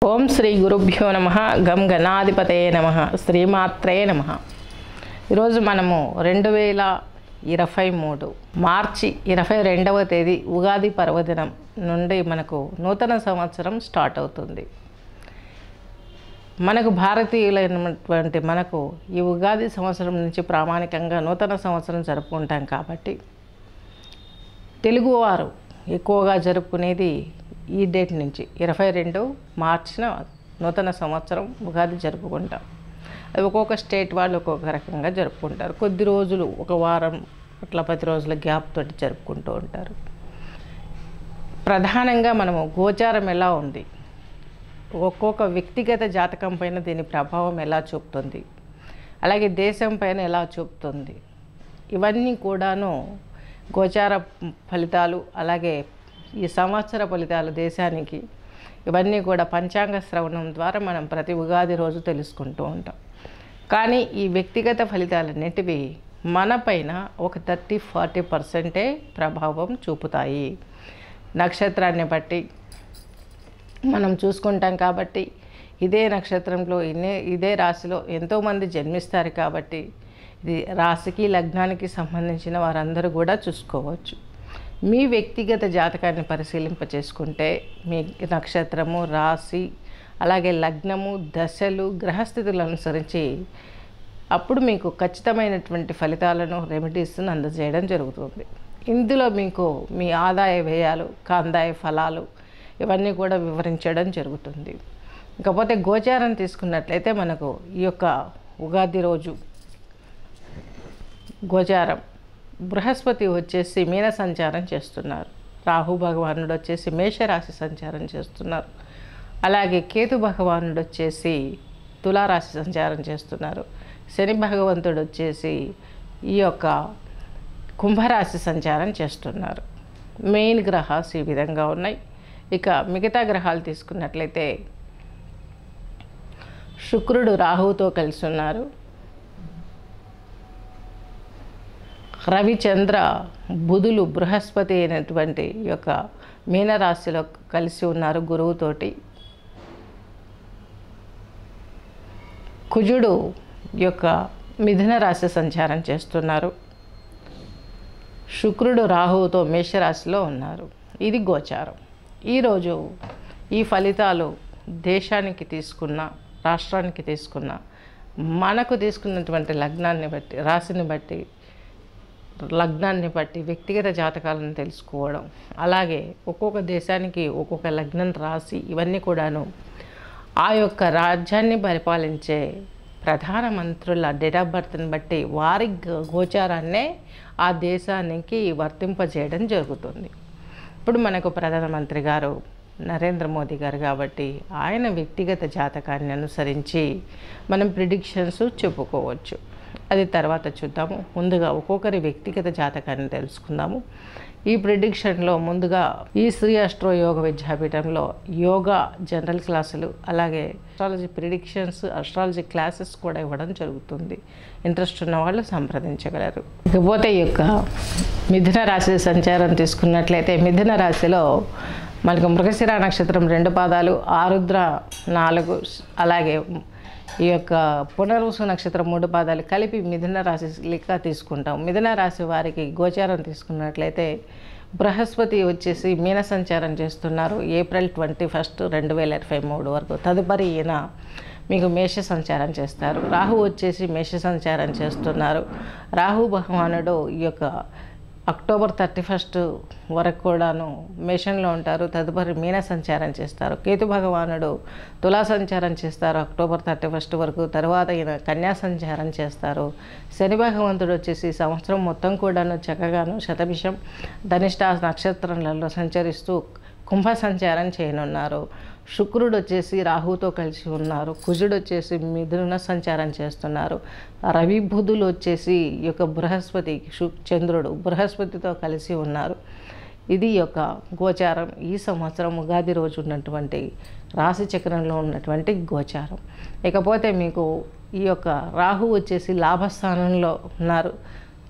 ఓం శ్రీ గురుభ్యో నమ గం గణాధిపతయే నమ శ్రీమాత్రే నమ ఈరోజు మనము రెండు వేల ఇరవై మూడు మార్చి ఇరవై రెండవ తేదీ ఉగాది పర్వదినం నుండి మనకు నూతన సంవత్సరం స్టార్ట్ అవుతుంది మనకు భారతీయులైనటువంటి మనకు ఈ ఉగాది సంవత్సరం నుంచి ప్రామాణికంగా నూతన సంవత్సరం జరుపుకుంటాం కాబట్టి తెలుగువారు ఎక్కువగా జరుపుకునేది ఈ డేట్ నుంచి ఇరవై రెండు మార్చిన నూతన సంవత్సరం ఉగాది జరుపుకుంటాం అది ఒక్కొక్క స్టేట్ వాళ్ళు ఒక్కొక్క రకంగా జరుపుకుంటారు కొద్ది రోజులు ఒక వారం అట్లా పది రోజుల గ్యాప్ తోటి జరుపుకుంటూ ఉంటారు ప్రధానంగా మనము గోచారం ఎలా ఉంది ఒక్కొక్క వ్యక్తిగత జాతకం పైన దీని ప్రభావం ఎలా చూపుతుంది అలాగే దేశం పైన ఎలా చూపుతుంది ఇవన్నీ కూడాను గోచార ఫలితాలు అలాగే ఈ సంవత్సర ఫలితాలు దేశానికి ఇవన్నీ కూడా పంచాంగ శ్రవణం ద్వారా మనం ప్రతి ఉగాది రోజు తెలుసుకుంటూ ఉంటాం కానీ ఈ వ్యక్తిగత ఫలితాలన్నిటివి మన పైన ఒక థర్టీ ఫార్టీ పర్సెంటే ప్రభావం చూపుతాయి నక్షత్రాన్ని బట్టి మనం చూసుకుంటాం కాబట్టి ఇదే నక్షత్రంలో ఇన్నే ఇదే రాశిలో ఎంతోమంది జన్మిస్తారు కాబట్టి ఇది రాశికి లగ్నానికి సంబంధించిన వారందరూ కూడా చూసుకోవచ్చు మీ వ్యక్తిగత జాతకాన్ని పరిశీలింప చేసుకుంటే మీ నక్షత్రము రాశి అలాగే లగ్నము దశలు గ్రహస్థితులను అనుసరించి అప్పుడు మీకు ఖచ్చితమైనటువంటి ఫలితాలను రెమెడీస్ను అందజేయడం జరుగుతుంది ఇందులో మీకు మీ ఆదాయ వ్యయాలు కాందాయ ఫలాలు ఇవన్నీ కూడా వివరించడం జరుగుతుంది ఇకపోతే గోచారం తీసుకున్నట్లయితే మనకు ఈ యొక్క ఉగాది రోజు గోచారం బృహస్పతి వచ్చేసి మీన సంచారం చేస్తున్నారు రాహు భగవానుడు వచ్చేసి మేషరాశి సంచారం చేస్తున్నారు అలాగే కేతు భగవానుడు వచ్చేసి తులారాశి సంచారం చేస్తున్నారు శని భగవంతుడు వచ్చేసి ఈ యొక్క కుంభరాశి సంచారం చేస్తున్నారు మెయిన్ గ్రహాలు ఈ విధంగా ఉన్నాయి ఇక మిగతా గ్రహాలు తీసుకున్నట్లయితే శుక్రుడు రాహువుతో కలిసి ఉన్నారు రవిచంద్ర బుధులు బృహస్పతి అయినటువంటి యొక్క మీనరాశిలో కలిసి ఉన్నారు గురువుతోటి కుజుడు యొక్క మిథున రాశి సంచారం చేస్తున్నారు శుక్రుడు రాహువుతో మేషరాశిలో ఉన్నారు ఇది గోచారం ఈరోజు ఈ ఫలితాలు దేశానికి తీసుకున్న రాష్ట్రానికి తీసుకున్న మనకు తీసుకున్నటువంటి లగ్నాన్ని బట్టి రాశిని బట్టి లగ్నాన్ని బట్టి వ్యక్తిగత జాతకాలను తెలుసుకోవడం అలాగే ఒక్కొక్క దేశానికి ఒక్కొక్క లగ్నం రాసి ఇవన్నీ కూడాను ఆ యొక్క రాజ్యాన్ని పరిపాలించే ప్రధాన మంత్రుల డేట్ ఆఫ్ బర్త్ని బట్టి వారి గ- గోచారాన్నే ఆ దేశానికి వర్తింపజేయడం జరుగుతుంది ఇప్పుడు మనకు ప్రధానమంత్రి గారు నరేంద్ర మోదీ గారు కాబట్టి ఆయన వ్యక్తిగత జాతకాన్ని అనుసరించి మనం ప్రిడిక్షన్స్ చెప్పుకోవచ్చు అది తర్వాత చూద్దాము ముందుగా ఒక్కొక్కరి వ్యక్తిగత జాతకాన్ని తెలుసుకుందాము ఈ ప్రిడిక్షన్లో ముందుగా ఈ శ్రీ అస్ట్రో యోగ విద్యాపీఠంలో యోగా జనరల్ క్లాసులు అలాగే అస్ట్రాలజీ ప్రిడిక్షన్స్ అస్ట్రాలజీ క్లాసెస్ కూడా ఇవ్వడం జరుగుతుంది ఇంట్రెస్ట్ ఉన్న వాళ్ళు సంప్రదించగలరు ఇకపోతే ఈ యొక్క మిథున రాశి సంచారం తీసుకున్నట్లయితే మిథున రాశిలో మనకు మృగశిర నక్షత్రం రెండు పాదాలు ఆరుద్ర నాలుగు అలాగే ఈ యొక్క పునర్వసు నక్షత్రం మూడు పాదాలు కలిపి మిథున రాశి లెక్క తీసుకుంటాం మిథున రాశి వారికి గోచారం తీసుకున్నట్లయితే బృహస్పతి వచ్చేసి మీన సంచారం చేస్తున్నారు ఏప్రిల్ ట్వంటీ ఫస్ట్ రెండు వేల ఇరవై మూడు వరకు తదుపరి ఈయన మీకు మేష సంచారం చేస్తారు రాహు వచ్చేసి మేష సంచారం చేస్తున్నారు రాహు భగవానుడు ఈ యొక్క అక్టోబర్ థర్టీ ఫస్ట్ వరకు కూడాను మేషంలో ఉంటారు తదుపరి మీన సంచారం చేస్తారు కేతు భగవానుడు తులా సంచారం చేస్తారు అక్టోబర్ థర్టీ ఫస్ట్ వరకు తర్వాత ఈయన కన్యా సంచారం చేస్తారు శని భగవంతుడు వచ్చేసి ఈ సంవత్సరం మొత్తం కూడాను చక్కగాను శతభిషం ధనిష్ట నక్షత్రాలలో సంచరిస్తూ కుంభ సంచారం చేయనున్నారు శుక్రుడు వచ్చేసి రాహుతో కలిసి ఉన్నారు కుజుడు వచ్చేసి మిథున సంచారం చేస్తున్నారు రవి బుధులు వచ్చేసి ఈ యొక్క బృహస్పతి శు చంద్రుడు బృహస్పతితో కలిసి ఉన్నారు ఇది ఈ యొక్క గోచారం ఈ సంవత్సరం ఉగాది రోజు ఉన్నటువంటి రాశి చక్రంలో ఉన్నటువంటి గోచారం ఇకపోతే మీకు ఈ యొక్క రాహు వచ్చేసి లాభస్థానంలో ఉన్నారు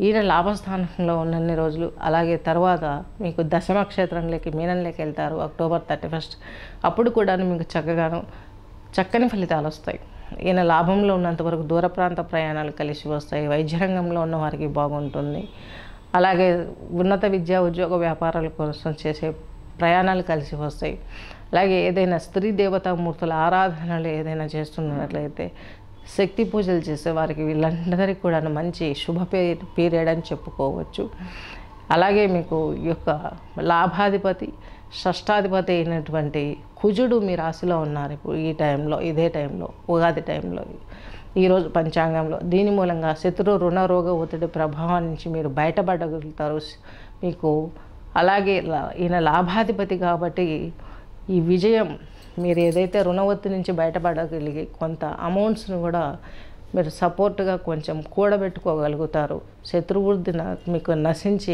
ఈయన లాభస్థానంలో ఉన్నన్ని రోజులు అలాగే తర్వాత మీకు దశమ క్షేత్రంలోకి మీనంలోకి వెళ్తారు అక్టోబర్ థర్టీ ఫస్ట్ అప్పుడు కూడా మీకు చక్కగాను చక్కని ఫలితాలు వస్తాయి ఈయన లాభంలో ఉన్నంత వరకు దూర ప్రాంత ప్రయాణాలు కలిసి వస్తాయి వైద్య రంగంలో ఉన్న వారికి బాగుంటుంది అలాగే ఉన్నత విద్యా ఉద్యోగ వ్యాపారాల కోసం చేసే ప్రయాణాలు కలిసి వస్తాయి అలాగే ఏదైనా స్త్రీ దేవతామూర్తుల ఆరాధనలు ఏదైనా చేస్తున్నట్లయితే శక్తి పూజలు చేసే వారికి వీళ్ళందరికీ కూడా మంచి శుభ పీ- పీరియడ్ అని చెప్పుకోవచ్చు అలాగే మీకు ఈ యొక్క లాభాధిపతి షష్టాధిపతి అయినటువంటి కుజుడు మీ రాశిలో ఉన్నారు ఇప్పుడు ఈ టైంలో ఇదే టైంలో ఉగాది టైంలో ఈరోజు పంచాంగంలో దీని మూలంగా శత్రు రుణ రోగ ఒత్తిడి ప్రభావం నుంచి మీరు బయటపడగలుగుతారు మీకు అలాగే లా- ఈయన లాభాధిపతి కాబట్టి ఈ విజయం మీరు ఏదైతే రుణ ఒత్తిడి నుంచి బయటపడగలిగి కొంత అమౌంట్స్ను కూడా మీరు సపోర్ట్గా కొంచెం కూడబెట్టుకోగలుగుతారు శత్రువృద్ధి న- మీకు నశించి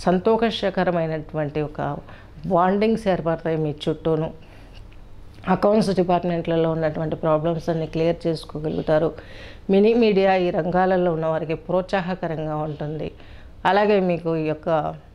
సంతోషకరమైనటువంటి ఒక బాండింగ్స్ ఏర్పడతాయి మీ చుట్టూను అకౌంట్స్ డిపార్ట్మెంట్లలో ఉన్నటువంటి ప్రాబ్లమ్స్ అన్ని క్లియర్ చేసుకోగలుగుతారు మినీ మీడియా ఈ రంగాలలో ఉన్న వారికి ప్రోత్సాహకరంగా ఉంటుంది అలాగే మీకు ఈ యొక్క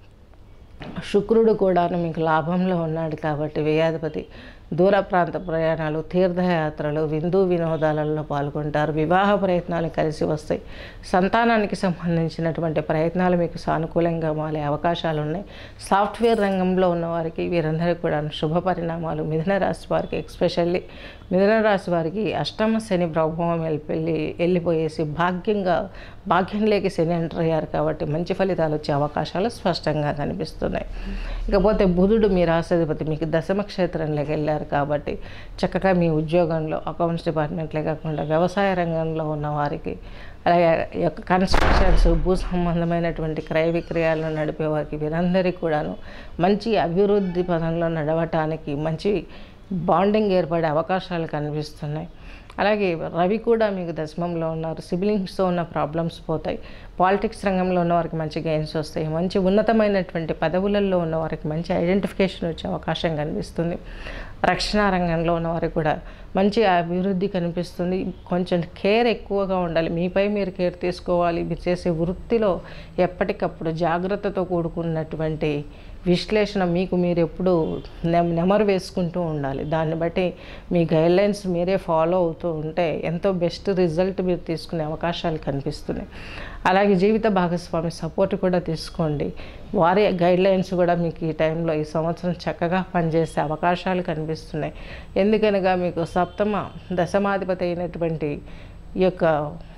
శుక్రుడు కూడాను మీకు లాభంలో ఉన్నాడు కాబట్టి వ్యయాధిపతి దూర ప్రాంత ప్రయాణాలు తీర్థయాత్రలు విందు వినోదాలలో పాల్గొంటారు వివాహ ప్రయత్నాలు కలిసి వస్తాయి సంతానానికి సంబంధించినటువంటి ప్రయత్నాలు మీకు సానుకూలంగా మారే అవకాశాలు ఉన్నాయి సాఫ్ట్వేర్ రంగంలో ఉన్న వారికి వీరందరికీ కూడా శుభ పరిణామాలు మిథున రాశి వారికి ఎక్స్పెషల్లీ మిథున రాశి వారికి అష్టమ శని ప్రభావం వెళ్ళి వెళ్ళిపోయేసి భాగ్యంగా భాగ్యంలోకి శని ఎంటర్ అయ్యారు కాబట్టి మంచి ఫలితాలు వచ్చే అవకాశాలు స్పష్టంగా కనిపిస్తున్నాయి ఇకపోతే బుధుడు మీ రాష్ట్రాధిపతి మీకు దశమ క్షేత్రంలోకి వెళ్ళారు కాబట్టి చక్కగా మీ ఉద్యోగంలో అకౌంట్స్ డిపార్ట్మెంట్లే కాకుండా వ్యవసాయ రంగంలో ఉన్న వారికి అలాగే ఈ యొక్క కన్స్ట్రక్షన్స్ భూ సంబంధమైనటువంటి క్రయ విక్రయాలను నడిపే వారికి వీరందరికీ కూడాను మంచి అభివృద్ధి పదంలో నడవటానికి మంచి బాండింగ్ ఏర్పడే అవకాశాలు కనిపిస్తున్నాయి అలాగే రవి కూడా మీకు దశమంలో ఉన్నారు సిబ్లింగ్స్తో ఉన్న ప్రాబ్లమ్స్ పోతాయి పాలిటిక్స్ రంగంలో ఉన్న వారికి మంచి గెయిన్స్ వస్తాయి మంచి ఉన్నతమైనటువంటి పదవులలో ఉన్న వారికి మంచి ఐడెంటిఫికేషన్ వచ్చే అవకాశం కనిపిస్తుంది రక్షణ రంగంలో ఉన్న వారికి కూడా మంచి అభివృద్ధి కనిపిస్తుంది కొంచెం కేర్ ఎక్కువగా ఉండాలి మీపై మీరు కేర్ తీసుకోవాలి మీరు చేసే వృత్తిలో ఎప్పటికప్పుడు జాగ్రత్తతో కూడుకున్నటువంటి విశ్లేషణ మీకు మీరు ఎప్పుడు నెమ నెమరు వేసుకుంటూ ఉండాలి దాన్ని బట్టి మీ గైడ్లైన్స్ మీరే ఫాలో అవుతూ ఉంటే ఎంతో బెస్ట్ రిజల్ట్ మీరు తీసుకునే అవకాశాలు కనిపిస్తున్నాయి అలాగే జీవిత భాగస్వామి సపోర్ట్ కూడా తీసుకోండి వారి గైడ్లైన్స్ కూడా మీకు ఈ టైంలో ఈ సంవత్సరం చక్కగా పనిచేసే అవకాశాలు కనిపిస్తున్నాయి ఎందుకనగా మీకు సప్తమ దశమాధిపతి అయినటువంటి ఈ యొక్క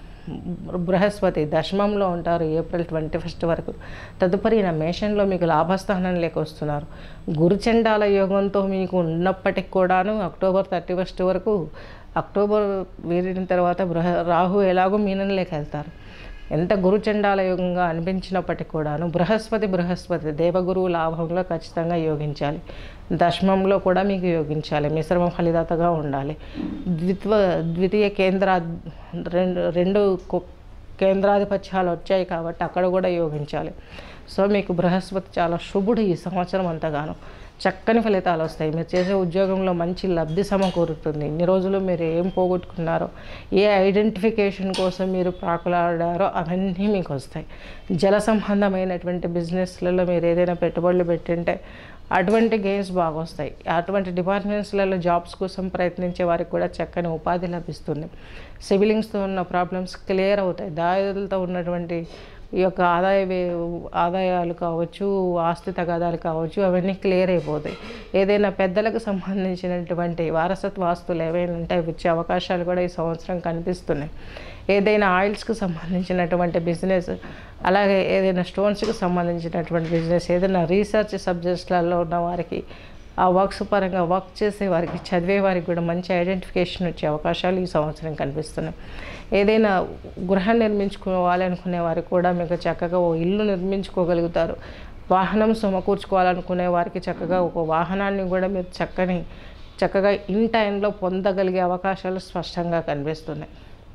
బృహస్పతి దశమంలో ఉంటారు ఏప్రిల్ ట్వంటీ ఫస్ట్ వరకు తదుపరి నా మేషంలో మీకు లాభస్థానంలోకి వస్తున్నారు గురుచండాల యోగంతో మీకు ఉన్నప్పటికి కూడాను అక్టోబర్ థర్టీ ఫస్ట్ వరకు అక్టోబర్ వీరిన తర్వాత బృహ రాహు ఎలాగో మీనంలోకి వెళ్తారు ఎంత గురుచండాల యోగంగా అనిపించినప్పటికీ కూడాను బృహస్పతి బృహస్పతి దేవగురువు లాభంలో ఖచ్చితంగా యోగించాలి దశమంలో కూడా మీకు యోగించాలి మిశ్రమ ఫలితాతగా ఉండాలి ద్విత్వ ద్వితీయ కేంద్ర రెండు రెండు కొ- కేంద్రాధిపత్యాలు వచ్చాయి కాబట్టి అక్కడ కూడా యోగించాలి సో మీకు బృహస్పతి చాలా శుభుడు ఈ సంవత్సరం అంతగాను చక్కని ఫలితాలు వస్తాయి మీరు చేసే ఉద్యోగంలో మంచి లబ్ధి సమకూరుతుంది ఇన్ని రోజులు మీరు ఏం పోగొట్టుకున్నారో ఏ ఐడెంటిఫికేషన్ కోసం మీరు ప్రాకులాడారో అవన్నీ మీకు వస్తాయి జల సంబంధమైనటువంటి బిజినెస్లలో మీరు ఏదైనా పెట్టుబడులు పెట్టింటే అటువంటి గెయిన్స్ బాగా వస్తాయి అటువంటి డిపార్ట్మెంట్స్లలో జాబ్స్ కోసం ప్రయత్నించే వారికి కూడా చక్కని ఉపాధి లభిస్తుంది సివిలింగ్స్తో ఉన్న ప్రాబ్లమ్స్ క్లియర్ అవుతాయి దాయులతో ఉన్నటువంటి ఈ యొక్క ఆదాయ వే- ఆదాయాలు కావచ్చు ఆస్తి తగాదాలు కావచ్చు అవన్నీ క్లియర్ అయిపోతాయి ఏదైనా పెద్దలకు సంబంధించినటువంటి వారసత్వ ఆస్తులు ఏవైనా ఉంటే అవి వచ్చే అవకాశాలు కూడా ఈ సంవత్సరం కనిపిస్తున్నాయి ఏదైనా ఆయిల్స్కి సంబంధించినటువంటి బిజినెస్ అలాగే ఏదైనా స్టోన్స్కి సంబంధించినటువంటి బిజినెస్ ఏదైనా రీసెర్చ్ సబ్జెక్ట్స్లలో ఉన్న వారికి ఆ వర్క్స్ పరంగా వర్క్ చేసే వారికి చదివే వారికి కూడా మంచి ఐడెంటిఫికేషన్ వచ్చే అవకాశాలు ఈ సంవత్సరం కనిపిస్తున్నాయి ఏదైనా గృహం నిర్మించుకోవాలి అనుకునే వారికి కూడా మీకు చక్కగా ఓ ఇల్లు నిర్మించుకోగలుగుతారు వాహనం సమకూర్చుకోవాలనుకునే వారికి చక్కగా ఒక వాహనాన్ని కూడా మీరు చక్కని చక్కగా ఇన్ టైంలో పొందగలిగే అవకాశాలు స్పష్టంగా కనిపిస్తున్నాయి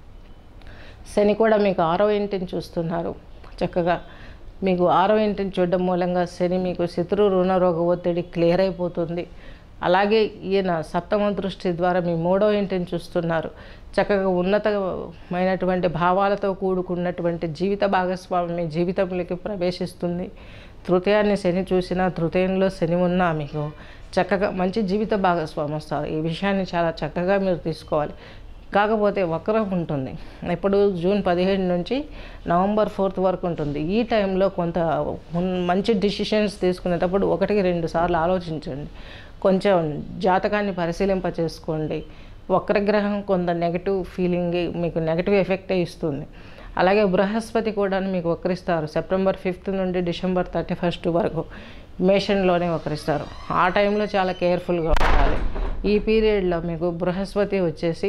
శని కూడా మీకు ఆరో ఇంటిని చూస్తున్నారు చక్కగా మీకు ఆరో ఇంటిని చూడడం మూలంగా శని మీకు శత్రు రుణ రోగ ఒత్తిడి క్లియర్ అయిపోతుంది అలాగే ఈయన సప్తమ దృష్టి ద్వారా మీ మూడో ఇంటిని చూస్తున్నారు చక్కగా ఉన్నతమైనటువంటి భావాలతో కూడుకున్నటువంటి జీవిత భాగస్వామి మీ జీవితంలోకి ప్రవేశిస్తుంది తృతీయాన్ని శని చూసినా తృతీయంలో శని ఉన్నా మీకు చక్కగా మంచి జీవిత భాగస్వామి వస్తారు ఈ విషయాన్ని చాలా చక్కగా మీరు తీసుకోవాలి కాకపోతే వక్రం ఉంటుంది ఇప్పుడు జూన్ పదిహేడు నుంచి నవంబర్ ఫోర్త్ వరకు ఉంటుంది ఈ టైంలో కొంత ఉన్- మంచి డిసిషన్స్ తీసుకునేటప్పుడు ఒకటికి రెండు సార్లు ఆలోచించండి కొంచెం జాతకాన్ని పరిశీలింప చేసుకోండి వక్రగ్రహం కొంత నెగటివ్ ఫీలింగ్ మీకు నెగటివ్ ఎఫెక్టే ఇస్తుంది అలాగే బృహస్పతి కూడా మీకు వక్రిస్తారు సెప్టెంబర్ ఫిఫ్త్ నుండి డిసెంబర్ థర్టీ ఫస్ట్ వరకు మేషన్లోనే వక్రిస్తారు ఆ టైంలో చాలా కేర్ఫుల్గా ఉండాలి ఈ పీరియడ్లో మీకు బృహస్పతి వచ్చేసి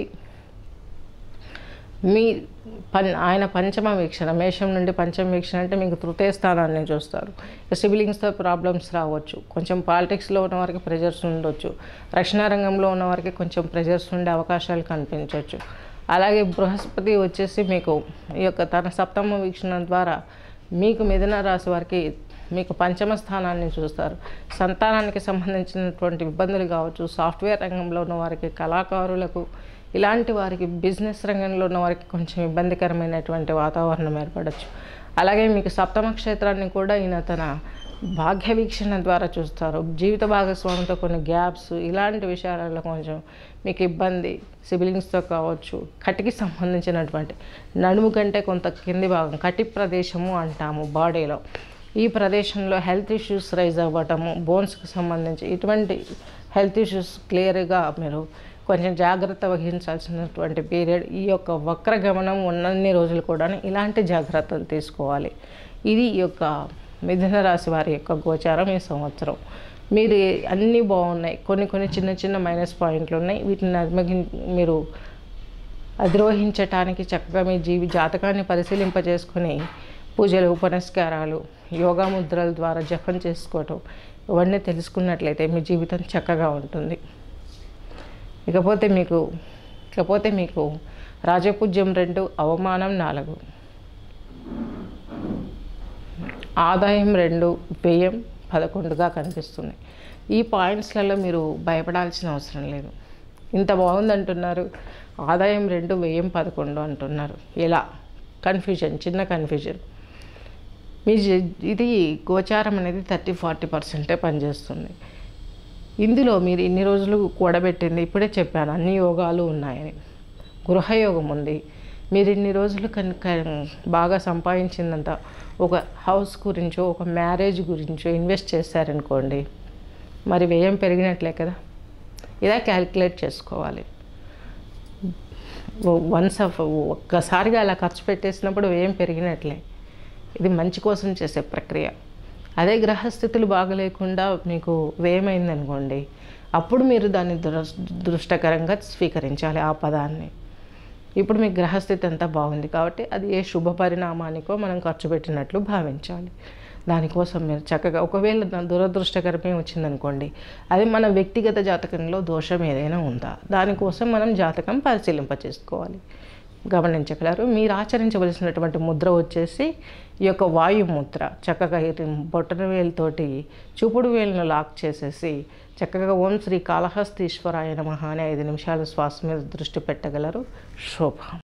మీ పం ఆయన పంచమ వీక్షణ మేషం నుండి పంచమ వీక్షణ అంటే మీకు తృతీయ స్థానాన్ని చూస్తారు సిబిలింగ్స్తో ప్రాబ్లమ్స్ రావచ్చు కొంచెం పాలిటిక్స్లో ఉన్న వారికి ప్రెజర్స్ ఉండొచ్చు రక్షణ రంగంలో ఉన్న వారికి కొంచెం ప్రెజర్స్ ఉండే అవకాశాలు కనిపించవచ్చు అలాగే బృహస్పతి వచ్చేసి మీకు ఈ యొక్క తన సప్తమ వీక్షణ ద్వారా మీకు మిథున రాశి వారికి మీకు పంచమ స్థానాన్ని చూస్తారు సంతానానికి సంబంధించినటువంటి ఇబ్బందులు కావచ్చు సాఫ్ట్వేర్ రంగంలో ఉన్న వారికి కళాకారులకు ఇలాంటి వారికి బిజినెస్ రంగంలో ఉన్న వారికి కొంచెం ఇబ్బందికరమైనటువంటి వాతావరణం ఏర్పడవచ్చు అలాగే మీకు సప్తమ క్షేత్రాన్ని కూడా ఈయన తన భాగ్య వీక్షణ ద్వారా చూస్తారు జీవిత భాగస్వామితో కొన్ని గ్యాప్స్ ఇలాంటి విషయాలలో కొంచెం మీకు ఇబ్బంది సిబిలింగ్స్తో కావచ్చు కటికి సంబంధించినటువంటి నడుము కంటే కొంత కింది భాగం కటి ప్రదేశము అంటాము బాడీలో ఈ ప్రదేశంలో హెల్త్ ఇష్యూస్ రైజ్ అవ్వటము బోన్స్కి సంబంధించి ఇటువంటి హెల్త్ ఇష్యూస్ క్లియర్గా మీరు కొంచెం జాగ్రత్త వహించాల్సినటువంటి పీరియడ్ ఈ యొక్క వక్ర గమనం ఉన్నన్ని రోజులు కూడా ఇలాంటి జాగ్రత్తలు తీసుకోవాలి ఇది ఈ యొక్క మిథున రాశి వారి యొక్క గోచారం ఈ సంవత్సరం మీరు అన్నీ బాగున్నాయి కొన్ని కొన్ని చిన్న చిన్న మైనస్ పాయింట్లు ఉన్నాయి వీటిని అధిగమి మీరు అధిరోహించటానికి చక్కగా మీ జీవి జాతకాన్ని పరిశీలింపజేసుకొని పూజలు ఉపనస్కారాలు యోగా ముద్రల ద్వారా జపం చేసుకోవటం ఇవన్నీ తెలుసుకున్నట్లయితే మీ జీవితం చక్కగా ఉంటుంది ఇకపోతే మీకు ఇకపోతే మీకు రాజపూజ్యం రెండు అవమానం నాలుగు ఆదాయం రెండు వ్యయం పదకొండుగా కనిపిస్తుంది ఈ పాయింట్స్లలో మీరు భయపడాల్సిన అవసరం లేదు ఇంత బాగుందంటున్నారు ఆదాయం రెండు వ్యయం పదకొండు అంటున్నారు ఎలా కన్ఫ్యూజన్ చిన్న కన్ఫ్యూజన్ మీ జీ- ఇది గోచారం అనేది థర్టీ ఫార్టీ పర్సెంటే పనిచేస్తుంది ఇందులో మీరు ఇన్ని రోజులు కూడబెట్టింది ఇప్పుడే చెప్పాను అన్ని యోగాలు ఉన్నాయని గృహయోగం ఉంది మీరు ఇన్ని రోజులు కనుక బాగా సంపాదించిందంతా ఒక హౌస్ గురించో ఒక మ్యారేజ్ గురించో ఇన్వెస్ట్ చేశారనుకోండి మరి వ్యయం పెరిగినట్లే కదా ఇలా క్యాలిక్యులేట్ చేసుకోవాలి వన్స్ ఆఫ్ ఒక్కసారిగా అలా ఖర్చు పెట్టేసినప్పుడు వ్యయం పెరిగినట్లే ఇది మంచి కోసం చేసే ప్రక్రియ అదే గ్రహస్థితులు బాగలేకుండా మీకు వ్యయమైందనుకోండి అప్పుడు మీరు దాన్ని దురస్ దృష్టకరంగా స్వీకరించాలి ఆ పదాన్ని ఇప్పుడు మీ గ్రహస్థితి అంతా బాగుంది కాబట్టి అది ఏ శుభ పరిణామానికో మనం ఖర్చు పెట్టినట్లు భావించాలి దానికోసం మీరు చక్కగా ఒకవేళ దా- దురదృష్టకరమే వచ్చిందనుకోండి అది మన వ్యక్తిగత జాతకంలో దోషం ఏదైనా ఉందా దానికోసం మనం జాతకం పరిశీలింప చేసుకోవాలి గమనించగలరు మీరు ఆచరించవలసినటువంటి ముద్ర వచ్చేసి ఈ యొక్క వాయు ముద్ర చక్కగా ఈ బొట్టన వేలుతోటి చూపుడు వేలును లాక్ చేసేసి చక్కగా ఓం శ్రీ కాళహస్తీశ్వరాయ నమః అనే ఐదు నిమిషాలు శ్వాస మీద దృష్టి పెట్టగలరు శోభం